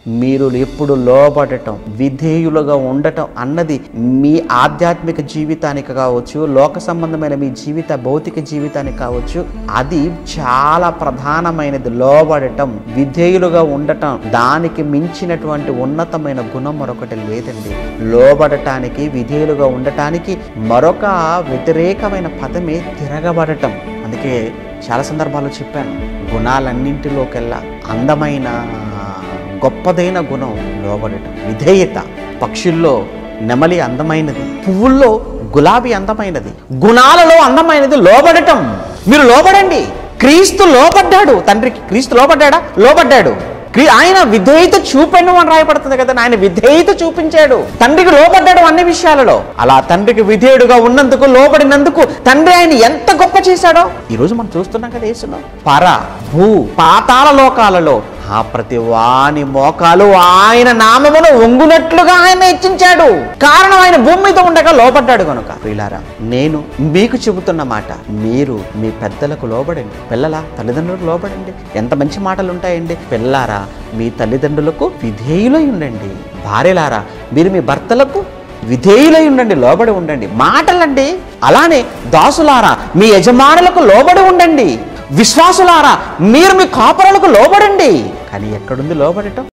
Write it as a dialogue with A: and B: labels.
A: మీరు ఎప్పుడు లోబడటం విధేయులుగా ఉండటం అన్నది మీ ఆధ్యాత్మిక జీవితానికి కావచ్చు లోక సంబంధమైన మీ జీవిత భౌతిక జీవితానికి కావచ్చు అది చాలా ప్రధానమైనది లోబడటం విధేయులుగా ఉండటం దానికి మించినటువంటి ఉన్నతమైన గుణం మరొకటి లేదండి లోబడటానికి విధేయులుగా ఉండటానికి మరొక వ్యతిరేకమైన పదమే తిరగబడటం అందుకే చాలా సందర్భాల్లో చెప్పాను గుణాలన్నింటిలోకెల్లా అందమైన గొప్పదైన గుణం లోబడటం విధేయత పక్షుల్లో నెమలి అందమైనది పువ్వుల్లో గులాబీ అందమైనది గుణాలలో అందమైనది లోబడటం మీరు లోబడండి క్రీస్తు లోబడ్డాడు తండ్రికి క్రీస్తు లోబడ్డాడా లోబడ్డాడు క్రీ- ఆయన విధేయత చూపెను అని రాయబడుతుంది కదా ఆయన విధేయత చూపించాడు తండ్రికి లోబడ్డాడు అన్ని విషయాలలో అలా తండ్రికి విధేయుడుగా ఉన్నందుకు లోబడినందుకు తండ్రి ఆయన ఎంత గొప్ప చేశాడో ఈ రోజు మనం చూస్తున్నాం కదా యేసులో పర భూ పాతాల లోకాలలో ఆ ప్రతి వాని మోకాలు ఆయన నామమును వంగునట్లుగా ఆయన హెచ్చించాడు కారణం ఆయన భూమి మీద ఉండగా లోబడ్డాడు కనుక ప్రియులారా నేను మీకు చెబుతున్న మాట మీరు మీ పెద్దలకు లోబడండి పిల్లల తల్లిదండ్రులకు లోబడండి ఎంత మంచి మాటలు ఉంటాయండి పిల్లారా మీ తల్లిదండ్రులకు విధేయులై ఉండండి భార్యలారా మీరు మీ భర్తలకు విధేయులై ఉండండి లోబడి ఉండండి మాటలండి అలానే దాసులారా మీ యజమానులకు లోబడి ఉండండి విశ్వాసులారా మీరు మీ కాపురాలకు లోబడండి కానీ ఎక్కడుంది లోబడటం